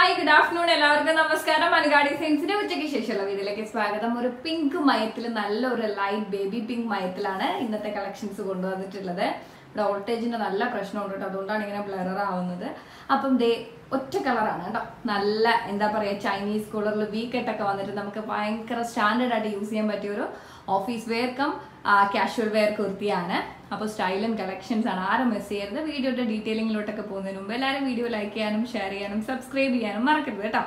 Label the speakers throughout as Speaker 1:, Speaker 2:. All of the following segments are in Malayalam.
Speaker 1: ഹായ് ഗുഡ് ആഫ്റ്റർനൂൺ എല്ലാവർക്കും നമസ്കാരം അനുഗാഡി സയൻസിന്റെ ഉച്ചയ്ക്ക് ശേഷമുള്ള വീഡിയോയിലേക്ക് സ്വാഗതം ഒരു പിങ്ക് മയത്തിൽ നല്ല ഒരു ലൈറ്റ് ബേബി പിങ്ക് മയത്തിലാണ് ഇന്നത്തെ കളക്ഷൻസ് കൊണ്ടുവന്നിട്ടുള്ളത് ഇവിടെ വോൾട്ടേജിന്റെ നല്ല പ്രശ്നമുണ്ട് കേട്ടോ അതുകൊണ്ടാണ് ഇങ്ങനെ ബ്ലറർ ആവുന്നത് അപ്പം ദേ ഒറ്റ കളറാണ് കേട്ടോ നല്ല എന്താ പറയുക ചൈനീസ് കളറിൽ വീക്കെട്ടൊക്കെ വന്നിട്ട് നമുക്ക് ഭയങ്കര സ്റ്റാൻഡേർഡ് ആയിട്ട് യൂസ് ചെയ്യാൻ പറ്റിയ ഒരു office wear cum casual wear കുർത്തിയാണ് അപ്പോൾ സ്റ്റൈൽ ആൻഡ് കളക്ഷൻസ് ആണ് ആരും മിസ് ചെയ്യരുത് വീഡിയോയുടെ ഡീറ്റെയിലിങ്ങിലോട്ടൊക്കെ പോകുന്നതിന് മുമ്പ് എല്ലാവരും വീഡിയോ ലൈക്ക് ചെയ്യാനും ഷെയർ ചെയ്യാനും സബ്സ്ക്രൈബ് ചെയ്യാനും മറക്കരുത് കേട്ടോ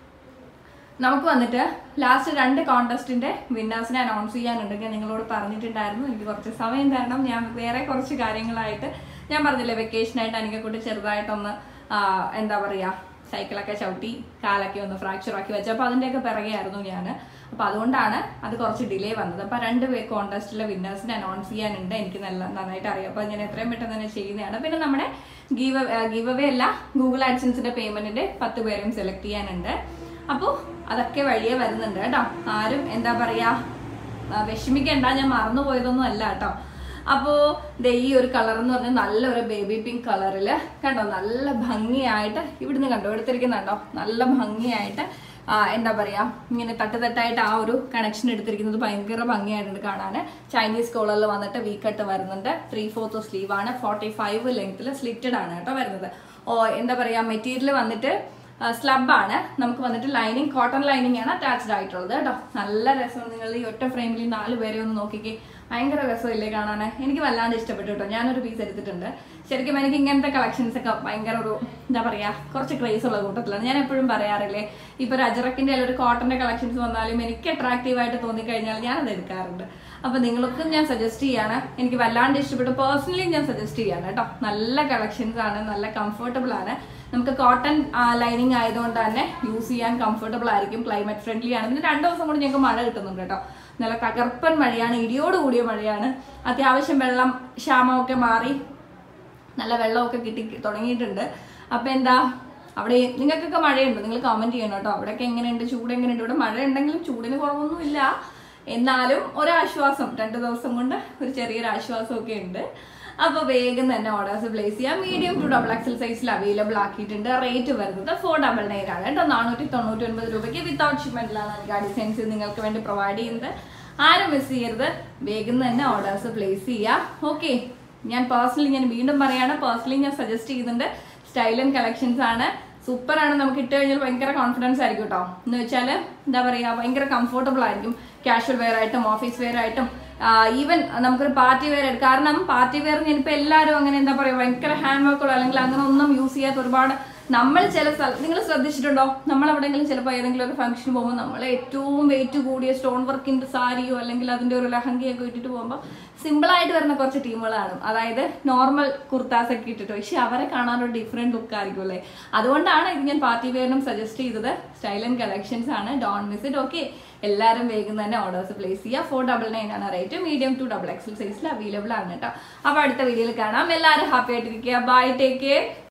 Speaker 1: നമുക്ക് വന്നിട്ട് ലാസ്റ്റ് രണ്ട് കോൺടെസ്റ്റിന്റെ വിന്നേഴ്സിനെ അനൗൺസ് ചെയ്യാനുണ്ടെങ്കിൽ നിങ്ങളോട് പറഞ്ഞിട്ടുണ്ടായിരുന്നു എനിക്ക് കുറച്ച് സമയം തരണം ഞാൻ വേറെ കുറച്ച് കാര്യങ്ങളായിട്ട് ഞാൻ പറഞ്ഞില്ലേ വെക്കേഷനായിട്ട് എനിക്ക് കൂട്ടി ചെറുതായിട്ടൊന്ന് ആ, എന്താ പറയുക സൈക്കിളൊക്കെ ചവിട്ടി കാലൊക്കെ ഒന്ന് ഫ്രാക്ചർ ആക്കി വെച്ചു അപ്പോൾ അതിൻ്റെയൊക്കെ പിറകെയായിരുന്നു ഞാൻ അപ്പോൾ അതുകൊണ്ടാണ് അത് കുറച്ച് ഡിലേ വന്നത് അപ്പോൾ രണ്ട് കോൺടെസ്റ്റിലെ വിന്നേഴ്സിനെ അനൗൺസ് ചെയ്യാനുണ്ട് എനിക്ക് നല്ല നന്നായിട്ട് അറിയാം അപ്പോൾ ഞാൻ എത്രയും പെട്ടെന്ന് തന്നെ ചെയ്യുന്നതാണ് പിന്നെ നമ്മുടെ ഗീവ് ഗീവ് അവേ അല്ല ഗൂഗിൾ ആഡ്സൻസിന്റെ പേയ്മെന്റിന്റെ പത്ത് പേരെയും സെലക്ട് ചെയ്യാനുണ്ട് അപ്പോൾ അതൊക്കെ വഴിയെ വരുന്നുണ്ട് കേട്ടോ ആരും എന്താ പറയാ ആ, വിഷമിക്കണ്ട ഞാൻ മറന്നു പോയതൊന്നും അല്ല കേട്ടോ അപ്പോ ദേ ഈ ഒരു കളർ എന്ന് പറഞ്ഞാൽ നല്ലൊരു ബേബി പിങ്ക് കളറിൽ കണ്ടോ നല്ല ഭംഗിയായിട്ട് ഇവിടുന്ന് കണ്ടോ എടുത്തിരിക്കുന്നുണ്ടോ നല്ല ഭംഗിയായിട്ട് ആ, എന്താ പറയാ ഇങ്ങനെ തട്ട് തട്ടായിട്ട് ആ ഒരു കണക്ഷൻ എടുത്തിരിക്കുന്നത് ഭയങ്കര ഭംഗിയായിട്ടുണ്ട് കാണാൻ ചൈനീസ് കോളറിൽ വന്നിട്ട് വീക്കട്ട് വരുന്നുണ്ട് ത്രീ ഫോർത്ത് സ്ലീവ് ആണ് ഫോർട്ടി ഫൈവ് ലെങ്ത്തിൽ സ്ലിറ്റഡ് ആണ് കേട്ടോ വരുന്നത് ഓ എന്താ പറയാ മെറ്റീരിയൽ വന്നിട്ട് സ്ലബ് ആണ് നമുക്ക് വന്നിട്ട് ലൈനിങ് കോട്ടൺ ലൈനിങ് ആണ് അറ്റാച്ച്ഡ് ആയിട്ടുള്ളത് കേട്ടോ നല്ല രസമാണ് നിങ്ങൾ ഈ ഒറ്റ ഫ്രെയിമിൽ നാല് പേരെ ഒന്ന് നോക്കിക്കേ ഭയങ്കര രസമില്ലേ കാണാൻ എനിക്ക് വല്ലാണ്ട് ഇഷ്ടപ്പെട്ടു കേട്ടോ ഞാനൊരു പീസ് എടുത്തിട്ടുണ്ട് ശരിക്കും എനിക്ക് ഇങ്ങനത്തെ കളക്ഷൻസ് ഒക്കെ ഭയങ്കര ഒരു എന്താ പറയാ കുറച്ച് ക്രേസ് ഉള്ള കൂട്ടത്തിലാണ് ഞാൻ എപ്പോഴും പറയാറില്ലേ ഇപ്പൊ ഒരു അജറക്കിന്റെ അല്ലെങ്കിൽ ഒരു കോട്ടന്റെ കളക്ഷൻസ് വന്നാലും എനിക്ക് അട്രാക്റ്റീവ് ആയിട്ട് തോന്നിക്കഴിഞ്ഞാൽ ഞാൻ അത് എടുക്കാറുണ്ട് അപ്പൊ നിങ്ങൾക്കും ഞാൻ സജസ്റ്റ് ചെയ്യാണ് എനിക്ക് വല്ലാണ്ട് ഇഷ്ടപ്പെട്ടു പേഴ്സണലി ഞാൻ സജസ്റ്റ് ചെയ്യാണ് കേട്ടോ നല്ല കളക്ഷൻസ് ആണ് നല്ല കംഫർട്ടബിൾ ആണ് നമുക്ക് കോട്ടൺ ലൈനിങ് ആയതുകൊണ്ട് തന്നെ യൂസ് ചെയ്യാൻ കംഫർട്ടബിൾ ആയിരിക്കും ക്ലൈമറ്റ് ഫ്രണ്ട്ലി ആണ് പിന്നെ രണ്ട് ദിവസം കൂടി ഞങ്ങൾക്ക് മഴ കിട്ടുന്നുണ്ട് കേട്ടോ നല്ല തകർപ്പൻ മഴയാണ് ഇടിയോട് കൂടിയ മഴയാണ് അത്യാവശ്യം വെള്ളം ക്ഷാമമൊക്കെ മാറി നല്ല വെള്ളമൊക്കെ കിട്ടി തുടങ്ങിയിട്ടുണ്ട് അപ്പൊ എന്താ അവിടെ നിങ്ങൾക്കൊക്കെ മഴയുണ്ട് നിങ്ങൾ കമന്റ് ചെയ്യണം കേട്ടോ അവിടെയൊക്കെ എങ്ങനെയുണ്ട് ചൂട് എങ്ങനെയുണ്ട് ഇവിടെ മഴ ഉണ്ടെങ്കിലും ചൂടിന് കുറവൊന്നും ഇല്ല എന്നാലും ഒരാശ്വാസം രണ്ട് ദിവസം കൊണ്ട് ഒരു ചെറിയൊരു ആശ്വാസമൊക്കെ ഉണ്ട് അപ്പോൾ വേഗം തന്നെ ഓർഡേഴ്സ് പ്ലേസ് ചെയ്യാം മീഡിയം ടു ഡബിൾ എക്സൽ സൈസിൽ അവൈലബിൾ ആക്കിയിട്ടുണ്ട് റേറ്റ് വരുന്നത് ഫോർ ഡബിൾ നയൻ ആണ് കേട്ടോ നാനൂറ്റി തൊണ്ണൂറ്റി ഒൻപത് രൂപയ്ക്ക് വിത്തൗട്ട് ഷിപ്മെന്റിലാണ് എനിക്ക് ഡിസൈൻസ് നിങ്ങൾക്ക് വേണ്ടി പ്രൊവൈഡ് ചെയ്യുന്നത് ആരും മിസ് ചെയ്യരുത് വേഗം തന്നെ ഓർഡേഴ്സ് പ്ലേസ് ചെയ്യാം ഓക്കെ ഞാൻ പേഴ്സണലി ഞാൻ വീണ്ടും പറയാണ് പേഴ്സണലി ഞാൻ സജസ്റ്റ് ചെയ്യുന്നുണ്ട് സ്റ്റൈൽ ആൻഡ് കളക്ഷൻസ് ആണ് സൂപ്പർ ആണ് നമുക്ക് ഇട്ട് കഴിഞ്ഞാൽ ഭയങ്കര കോൺഫിഡൻസ് ആയിരിക്കും കേട്ടോ എന്ന് വെച്ചാൽ എന്താ പറയുക ഭയങ്കര കംഫർട്ടബിൾ ആയിരിക്കും കാഷ്വൽ വെയർ ആയിട്ടും ഓഫീസ് വെയർ ആയിട്ടും ഈവൻ നമുക്കൊരു പാർട്ടി വെയർ എടുക്കാം കാരണം പാർട്ടി വെയർ ഞാനിപ്പോൾ എല്ലാവരും അങ്ങനെ എന്താ പറയുക ഭയങ്കര ഹാൻഡ് വർക്കുള്ള അല്ലെങ്കിൽ അങ്ങനെ ഒന്നും യൂസ് ചെയ്യാത്ത ഒരുപാട് നമ്മൾ ചില സ്ഥലം നിങ്ങൾ ശ്രദ്ധിച്ചിട്ടുണ്ടോ നമ്മൾ എവിടെയെങ്കിലും ചിലപ്പോൾ ഏതെങ്കിലും ഒരു ഫംഗ്ഷന് പോകുമ്പോൾ നമ്മൾ ഏറ്റവും വെയിറ്റ് കൂടിയ സ്റ്റോൺ വർക്കിന്റെ സാരിയോ അല്ലെങ്കിൽ അതിന്റെ ഒരു ലഹങ്കയൊക്കെ ഇട്ടിട്ട് പോകുമ്പോൾ സിമ്പിൾ ആയിട്ട് വരുന്ന കുറച്ച് ടീമുകളാണ് അതായത് നോർമൽ കുർത്താസ് ഒക്കെ ഇട്ടിട്ട് പക്ഷെ അവരെ കാണാൻ ഒരു ഡിഫറെന്റ് ലുക്ക് ആയിരിക്കും അല്ലേ അതുകൊണ്ടാണ് ഇത് ഞാൻ പാർട്ടി വെയറിനും സജസ്റ്റ് ചെയ്തത് സ്റ്റൈൽ ആൻഡ് കളക്ഷൻസ് ആണ് ഡോൺ മിസ് ഇറ്റ് ഓക്കെ എല്ലാവരും വേഗം തന്നെ ഓർഡേഴ്സ് പ്ലേസ് ചെയ്യുക ഫോർ ഡബിൾ നയൻ ആണ് rate medium to double XL സൈസിൽ അവൈലബിൾ ആണ് കേട്ടോ അപ്പോൾ അടുത്ത വീഡിയോയിൽ കാണാം എല്ലാവരും ഹാപ്പി ആയിട്ടിരിക്കുക ബൈ ടേക്ക് കെയർ